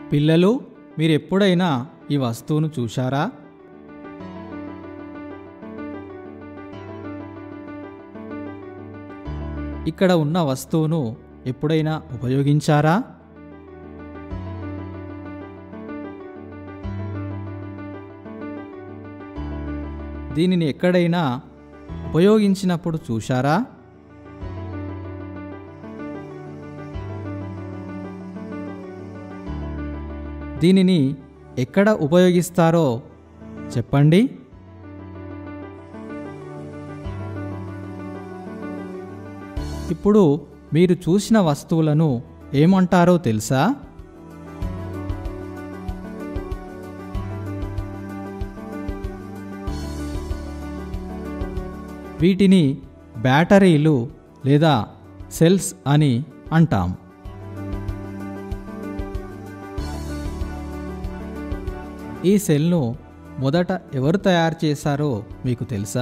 పిల్లలు మీరు ఎప్పుడైనా ఈ వస్తువును చూశారా ఇక్కడ ఉన్న వస్తువును ఎప్పుడైనా ఉపయోగించారా దీనిని ఎక్కడైనా ఉపయోగించినప్పుడు చూశారా దీనిని ఎక్కడ ఉపయోగిస్తారో చెప్పండి ఇప్పుడు మీరు చూసిన వస్తువులను ఏమంటారో తెలుసా వీటిని బ్యాటరీలు లేదా సెల్స్ అని అంటాం ఈ సెల్ను మొదట ఎవరు తయారు చేశారో మీకు తెలుసా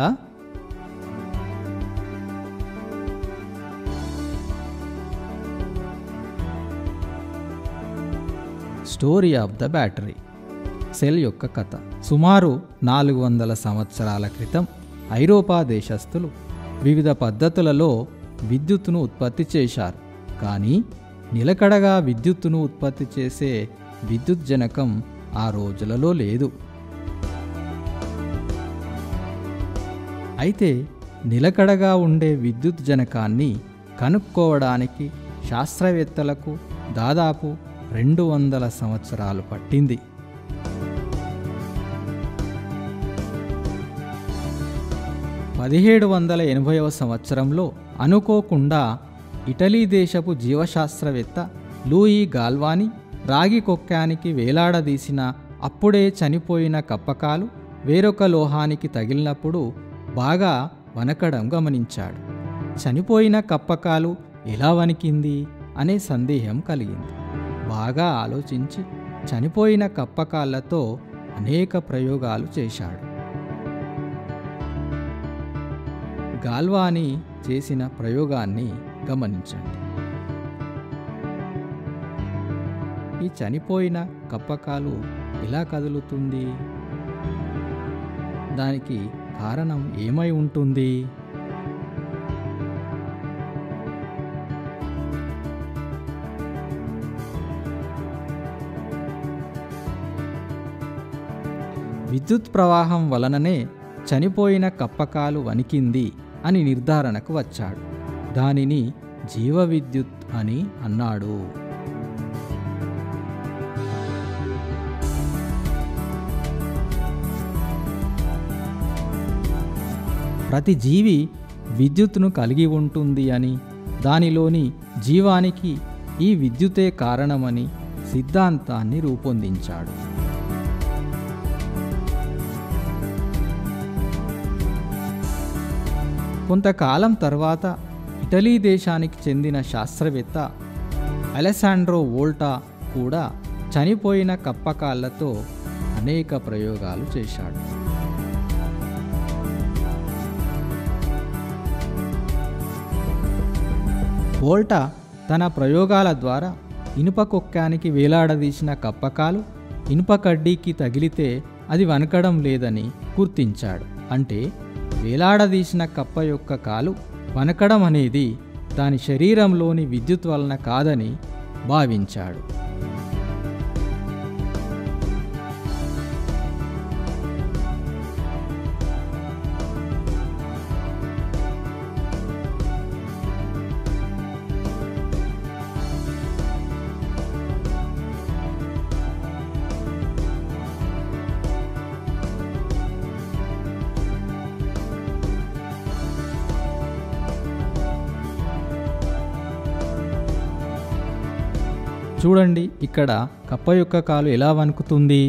story of the battery cell యొక్క కథ సుమారు నాలుగు వందల సంవత్సరాల క్రితం ఐరోపా దేశస్థులు వివిధ పద్ధతులలో విద్యుత్తును ఉత్పత్తి చేశారు కానీ నిలకడగా విద్యుత్తును ఉత్పత్తి చేసే విద్యుత్ జనకం ఆ రోజులలో లేదు అయితే నిలకడగా ఉండే విద్యుత్ జనకాన్ని కనుక్కోవడానికి శాస్త్రవేత్తలకు దాదాపు రెండు వందల సంవత్సరాలు పట్టింది పదిహేడు వందల ఎనభైవ సంవత్సరంలో అనుకోకుండా ఇటలీ దేశపు జీవశాస్త్రవేత్త లూయి గాల్వాని రాగి కొక్కానికి వేలాడదీసిన అప్పుడే చనిపోయిన కప్పకాలు వేరొక లోహానికి తగిలినప్పుడు బాగా వనకడం గమనించాడు చనిపోయిన కప్పకాలు ఎలా వణికింది అనే సందేహం కలిగింది బాగా ఆలోచించి చనిపోయిన కప్పకాళ్ళతో అనేక ప్రయోగాలు చేశాడు గాల్వాని చేసిన ప్రయోగాన్ని గమనించండి ఈ చనిపోయిన కప్పకాలు ఎలా కదులుతుంది దానికి కారణం ఏమై ఉంటుంది విద్యుత్ ప్రవాహం వలననే చనిపోయిన కప్పకాలు వణికింది అని నిర్ధారణకు వచ్చాడు దానిని జీవ విద్యుత్ అని అన్నాడు ప్రతి జీవి విద్యుత్తును కలిగి ఉంటుంది అని దానిలోని జీవానికి ఈ విద్యుతే కారణమని సిద్ధాంతాన్ని రూపొందించాడు కొంతకాలం తర్వాత ఇటలీ దేశానికి చెందిన శాస్త్రవేత్త అలెసాండ్రో వోల్టా కూడా చనిపోయిన కప్పకాళ్ళతో అనేక ప్రయోగాలు చేశాడు వోల్టా తన ప్రయోగాల ద్వారా ఇనుప కొక్కానికి వేలాడదీసిన కప్పకాలు ఇనుప కడ్డీకి తగిలితే అది వనకడం లేదని గుర్తించాడు అంటే వేలాడదీసిన కప్ప యొక్క కాలు వనకడం అనేది దాని శరీరంలోని విద్యుత్ వలన కాదని భావించాడు చూడండి ఇక్కడ కప్ప యొక్క కాలు ఎలా వణుకుతుంది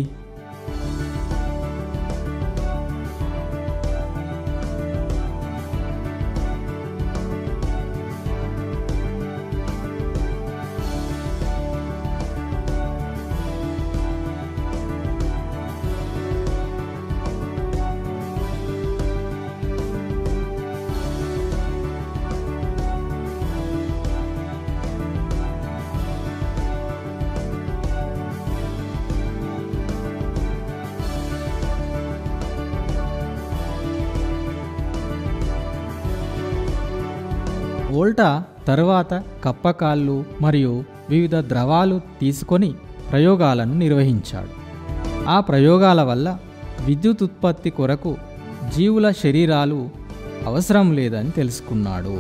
వోల్టా తరువాత కప్పకాళ్ళు మరియు వివిధ ద్రవాలు తీసుకొని ప్రయోగాలను నిర్వహించాడు ఆ ప్రయోగాల వల్ల విద్యుత్ ఉత్పత్తి కొరకు జీవుల శరీరాలు అవసరం లేదని తెలుసుకున్నాడు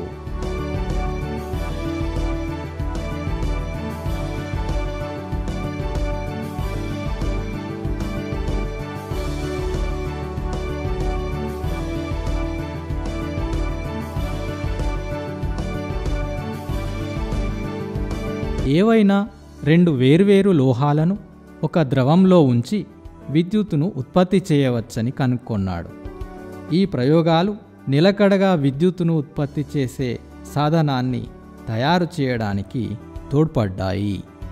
ఏవైనా రెండు వేర్వేరు లోహాలను ఒక ద్రవంలో ఉంచి విద్యుత్తును ఉత్పత్తి చేయవచ్చని కనుక్కొన్నాడు ఈ ప్రయోగాలు నిలకడగా విద్యుత్తును ఉత్పత్తి చేసే సాధనాన్ని తయారు చేయడానికి తోడ్పడ్డాయి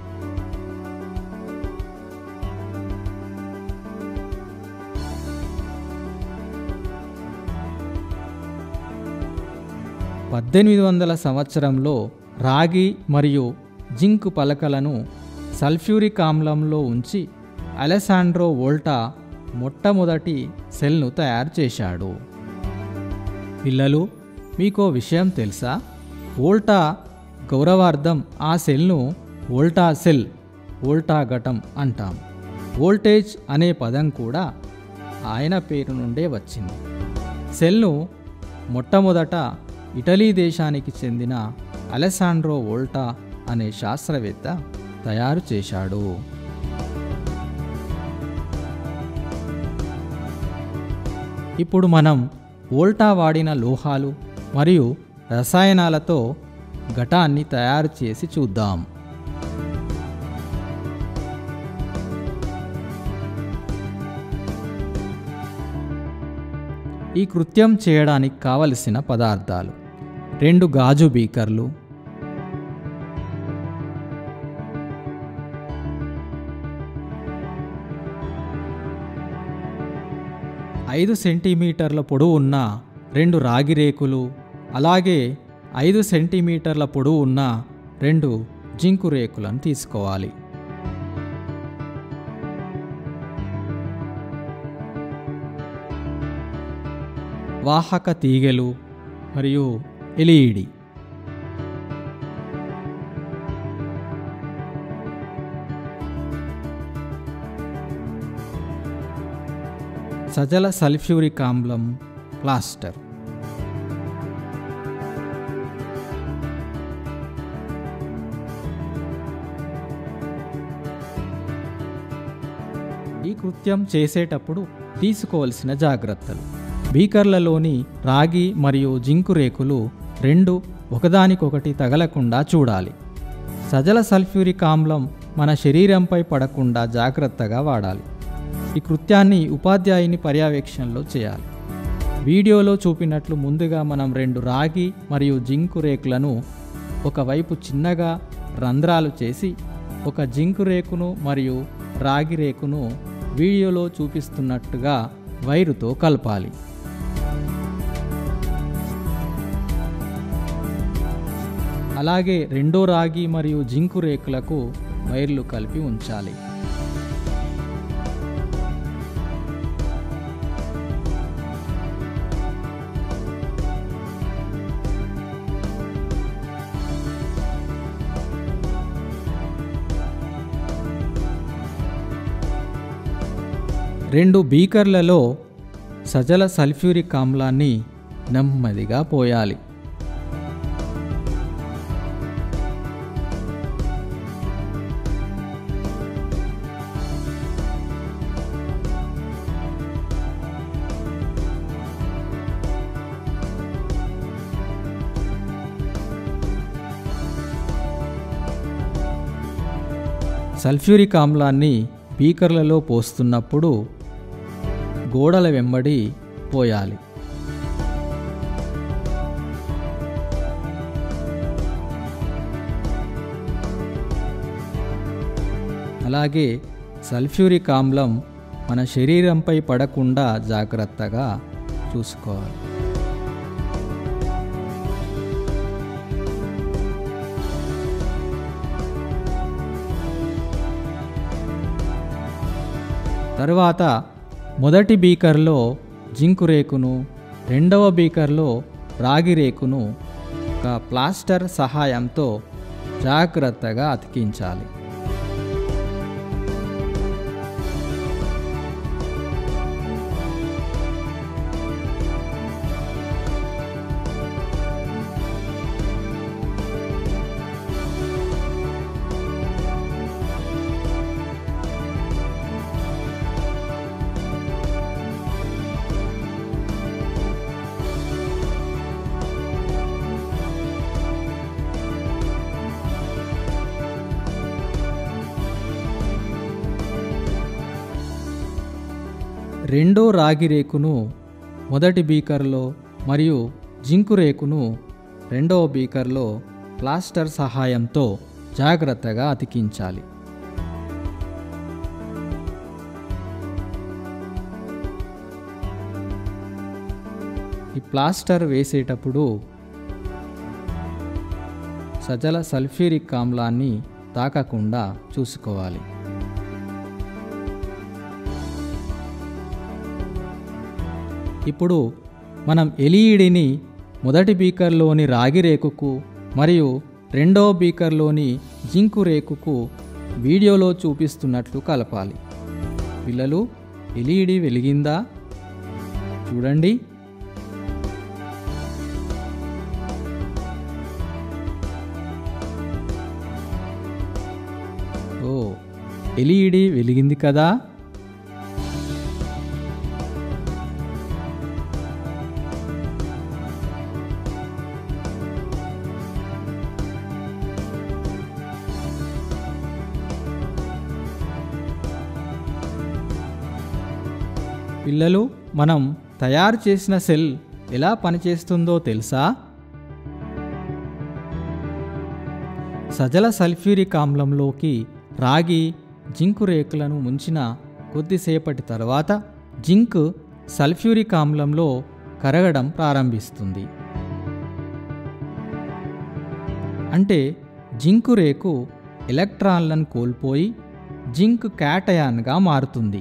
పద్దెనిమిది వందల సంవత్సరంలో రాగి మరియు జింక్ పలకలను సల్ఫ్యూరిక్ ఆమ్లంలో ఉంచి అలెసాండ్రో వోల్టా మొట్టమొదటి సెల్ను తయారు చేశాడు పిల్లలు మీకో విషయం తెలుసా వోల్టా గౌరవార్థం ఆ సెల్ను వోల్టా సెల్ వోల్టా ఘటం అంటాం వోల్టేజ్ అనే పదం కూడా ఆయన పేరు నుండే వచ్చింది సెల్ను మొట్టమొదట ఇటలీ దేశానికి చెందిన అలెసాండ్రో వోల్టా అనే శాస్త్రవేత్త తయారు చేశాడు ఇప్పుడు మనం వోల్టా వాడిన లోహాలు మరియు రసాయనాలతో ఘటాన్ని తయారు చేసి చూద్దాం ఈ కృత్యం చేయడానికి కావలసిన పదార్థాలు రెండు గాజు బీకర్లు ఐదు సెంటీమీటర్ల పొడవు ఉన్న రెండు రాగి రేకులు అలాగే ఐదు సెంటీమీటర్ల పొడవు ఉన్న రెండు జింకు రేకులను తీసుకోవాలి వాహక తీగెలు మరియు ఎలిఈడి సజల సల్ఫ్యూరిక్ ఆమ్లం ప్లాస్టర్ ఈ కృత్యం చేసేటప్పుడు తీసుకోవలసిన జాగ్రత్తలు బీకర్లలోని రాగి మరియు జింకు రేకులు రెండు ఒకదానికొకటి తగలకుండా చూడాలి సజల సల్ఫ్యూరిక్ ఆమ్లం మన శరీరంపై పడకుండా జాగ్రత్తగా వాడాలి ఈ కృత్యాన్ని ఉపాధ్యాయుని పర్యవేక్షణలో చేయాలి వీడియోలో చూపినట్లు ముందుగా మనం రెండు రాగి మరియు జింకు రేకులను ఒకవైపు చిన్నగా రంధ్రాలు చేసి ఒక జింకు రేకును మరియు రాగి రేకును వీడియోలో చూపిస్తున్నట్టుగా వైరుతో కలపాలి అలాగే రెండో రాగి మరియు జింకు రేకులకు వైర్లు కలిపి ఉంచాలి రెండు బీకర్లలో సజల సల్ఫ్యూరిక్ ఆమ్లాన్ని నెమ్మదిగా పోయాలి సల్ఫ్యూరిక్ ఆమ్లాన్ని బీకర్లలో పోస్తున్నప్పుడు గోడల వెంబడి పోయాలి అలాగే సల్ఫ్యూరిక్ ఆమ్లం మన శరీరంపై పడకుండా జాగ్రత్తగా చూసుకోవాలి తరువాత మొదటి బీకర్లో జింకు రేకును రెండవ బీకర్లో రాగి రేకును ఒక ప్లాస్టర్ సహాయంతో జాగ్రత్తగా అతికించాలి రెండో రాగి రేకును మొదటి బీకర్లో మరియు జింకు రేకును రెండవ బీకర్లో ప్లాస్టర్ సహాయంతో జాగ్రత్తగా అతికించాలి ఈ ప్లాస్టర్ వేసేటప్పుడు సజల సల్ఫ్యూరిక్ ఆమ్లాన్ని తాకకుండా చూసుకోవాలి ఇప్పుడు మనం ఎల్ఈడిని మొదటి బీకర్లోని రాగి రేకుకు మరియు రెండవ బీకర్లోని జింకు రేకుకు వీడియోలో చూపిస్తున్నట్లు కలపాలి పిల్లలు ఎల్ఈడి వెలిగిందా చూడండి ఓ ఎల్ఈడి వెలిగింది కదా పిల్లలు మనం తయారు చేసిన సెల్ ఎలా పనిచేస్తుందో తెలుసా సజల సల్ఫ్యూరిక్ ఆమ్లంలోకి రాగి జింకు రేకులను ముంచిన కొద్దిసేపటి తర్వాత జింక్ సల్ఫ్యూరిక్ ఆమ్లంలో కరగడం ప్రారంభిస్తుంది అంటే జింకు రేకు ఎలక్ట్రాన్లను కోల్పోయి జింక్ క్యాటయాన్గా మారుతుంది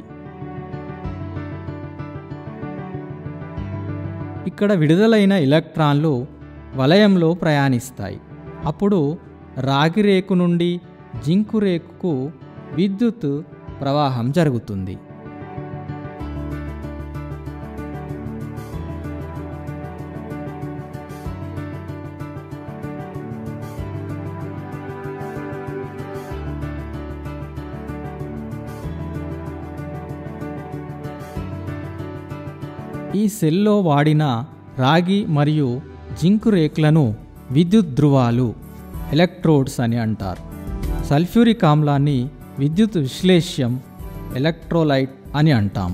ఇక్కడ విడుదలైన ఎలక్ట్రాన్లు వలయంలో ప్రయాణిస్తాయి అప్పుడు రాగి రేకు నుండి జింకు రేకుకు విద్యుత్ ప్రవాహం జరుగుతుంది ఈ సెల్లో వాడిన రాగి మరియు జింకు రేకులను విద్యుత్ ధ్రువాలు ఎలక్ట్రోడ్స్ అని అంటారు సల్ఫ్యూరిక్ ఆమ్లాన్ని విద్యుత్ విశ్లేష్యం ఎలక్ట్రోలైట్ అని అంటాం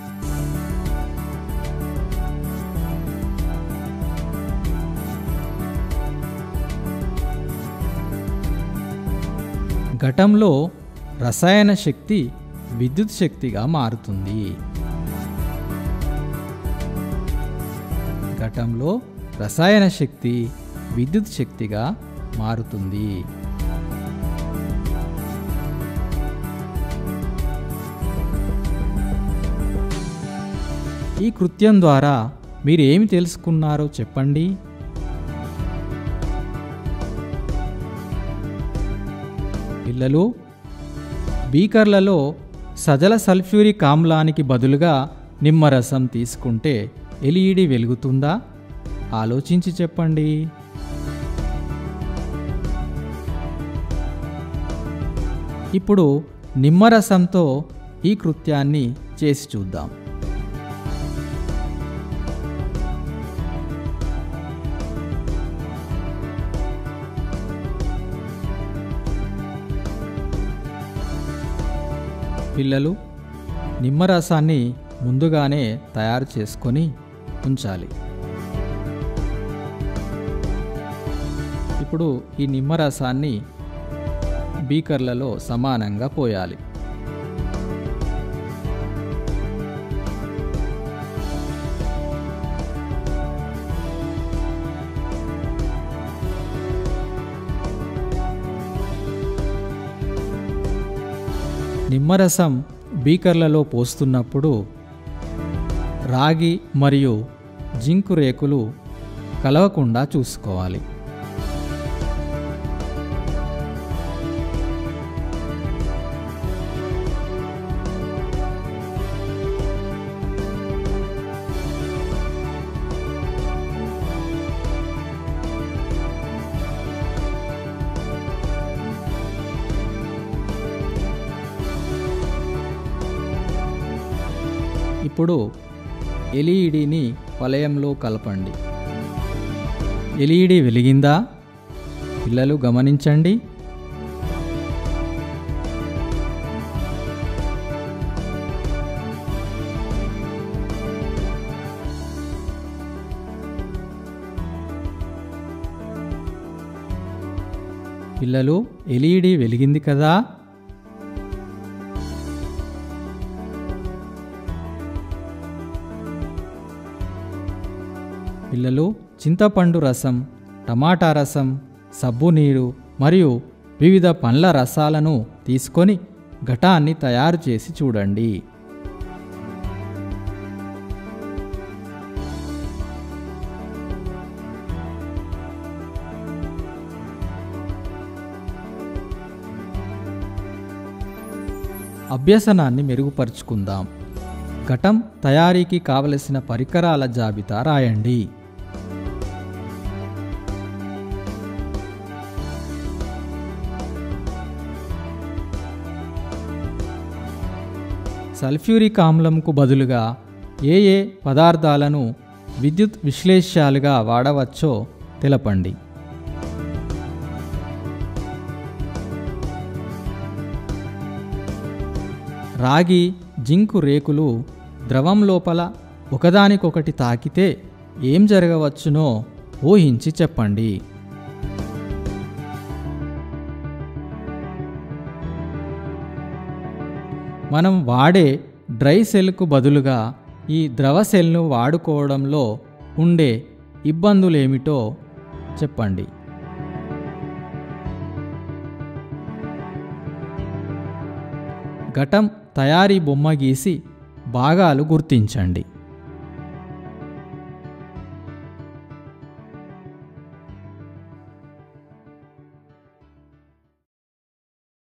ఘటంలో రసాయన శక్తి విద్యుత్ శక్తిగా మారుతుంది ఘటంలో రసాయన శక్తి విద్యుత్ శక్తిగా మారుతుంది ఈ కృత్యం ద్వారా మీరు ఏమి తెలుసుకున్నారో చెప్పండి పిల్లలు బీకర్లలో సజల సల్ఫ్యూరిక్ ఆమ్లానికి బదులుగా నిమ్మరసం తీసుకుంటే ఎల్ఈడి వెలుగుతుందా ఆలోచించి చెప్పండి ఇప్పుడు నిమ్మరసంతో ఈ కృత్యాన్ని చేసి చూద్దాం పిల్లలు నిమ్మరసాన్ని ముందుగానే తయారు చేసుకొని ఉంచాలి ఇప్పుడు ఈ నిమ్మరసాన్ని బీకర్లలో సమానంగా పోయాలి నిమ్మరసం బీకర్లలో పోస్తున్నప్పుడు రాగి మరియు జింకు రేకులు కలవకుండా చూసుకోవాలి ఇప్పుడు ఎల్ఈడిని వలయంలో కలపండి ఎల్ఈడి వెలిగిందా పిల్లలు గమనించండి పిల్లలు ఎల్ఈడి వెలిగింది కదా పిల్లలు చింతపండు రసం టమాటా రసం సబ్బు నీరు మరియు వివిధ పండ్ల రసాలను తీసుకొని ఘటాన్ని తయారు చేసి చూడండి అభ్యసనాన్ని మెరుగుపరుచుకుందాం ఘటం తయారీకి కావలసిన పరికరాల జాబితా రాయండి సల్ఫ్యూరిక్ ఆమ్లంకు బదులుగా ఏ ఏ పదార్థాలను విద్యుత్ విశ్లేష్యాలుగా వాడవచ్చో తెలపండి రాగి జింకు రేకులు ద్రవం లోపల ఒకదానికొకటి తాకితే ఏం జరగవచ్చునో ఊహించి చెప్పండి మనం వాడే డ్రై సెల్కు బదులుగా ఈ ద్రవ సెల్ను వాడుకోవడంలో ఉండే ఇబ్బందులేమిటో చెప్పండి ఘటం తయారీ బొమ్మ గీసి భాగాలు గుర్తించండి